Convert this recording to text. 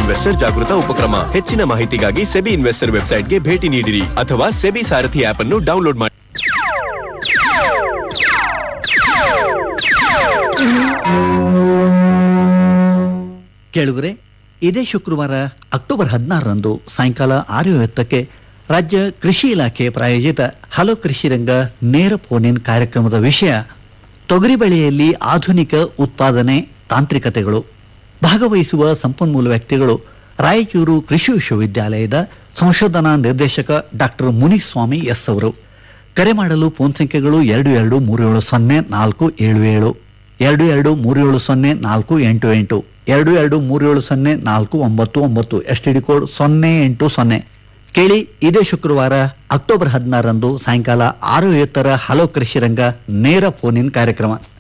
investor ಜಾಗೃತ ಉಪಕ್ರಮ ಹೆಚ್ಚಿನ ಮಾಹಿತಿಗಾಗಿ ಸೆಬಿ ಇನ್ವೆಸ್ಟರ್ ವೆಬ್ಸೈಟ್ಗೆ ಭೇಟಿ ನೀಡಿರಿ ಅಥವಾ ಸೆಬಿ ಸಾರಥಿ ಆಪ್ ಅನ್ನು ಡೌನ್ಲೋಡ್ ಮಾಡಿ ಕೇಳುಗರೆ ಇದೇ ಶುಕ್ರವಾರ ಅಕ್ಟೋಬರ್ ಹದಿನಾರರಂದು ಸಾಯಂಕಾಲ ಆರು ಐವತ್ತಕ್ಕೆ ರಾಜ್ಯ ಕೃಷಿ ಇಲಾಖೆ ಪ್ರಾಯೋಜಿತ ಹಲೋ ಕೃಷಿ ರಂಗ ನೇರ ಫೋನ್ ಇನ್ ಕಾರ್ಯಕ್ರಮದ ವಿಷಯ ತೊಗರಿ ಬೆಳೆಯಲ್ಲಿ ಆಧುನಿಕ ಉತ್ಪಾದನೆ ತಾಂತ್ರಿಕತೆಗಳು ಭಾಗವಹಿಸುವ ಸಂಪನ್ಮೂಲ ವ್ಯಕ್ತಿಗಳು ರಾಯಚೂರು ಕೃಷಿ ವಿಶ್ವವಿದ್ಯಾಲಯದ ಸಂಶೋಧನಾ ನಿರ್ದೇಶಕ ಡಾಕ್ಟರ್ ಮುನಿಸ್ವಾಮಿ ಎಸ್ ಅವರು ಕರೆ ಮಾಡಲು ಫೋನ್ ಸಂಖ್ಯೆಗಳು ಎರಡು ಎರಡು ಮೂರು ಏಳು ಸೊನ್ನೆ ನಾಲ್ಕು ಏಳು ಏಳು ಎರಡು ಎರಡು ಮೂರು ಏಳು ಸೊನ್ನೆ ನಾಲ್ಕು ಎಂಟು ಎಂಟು ಎರಡು ಎರಡು ಮೂರು ಏಳು ಸೊನ್ನೆ ನಾಲ್ಕು ಒಂಬತ್ತು ಒಂಬತ್ತು ಎಸ್ ಟಿ ಡಿ ಕೋಡ್ ಸೊನ್ನೆ ಎಂಟು ಸೊನ್ನೆ ಕೇಳಿ ಇದೇ ಶುಕ್ರವಾರ ಅಕ್ಟೋಬರ್ ಹದಿನಾರರಂದು ಸಾಯಂಕಾಲ ಆರು ಐವತ್ತರ ಹಲೋ ಕೃಷಿ ರಂಗ ನೇರ ಫೋನ್ ಇನ್ ಕಾರ್ಯಕ್ರಮ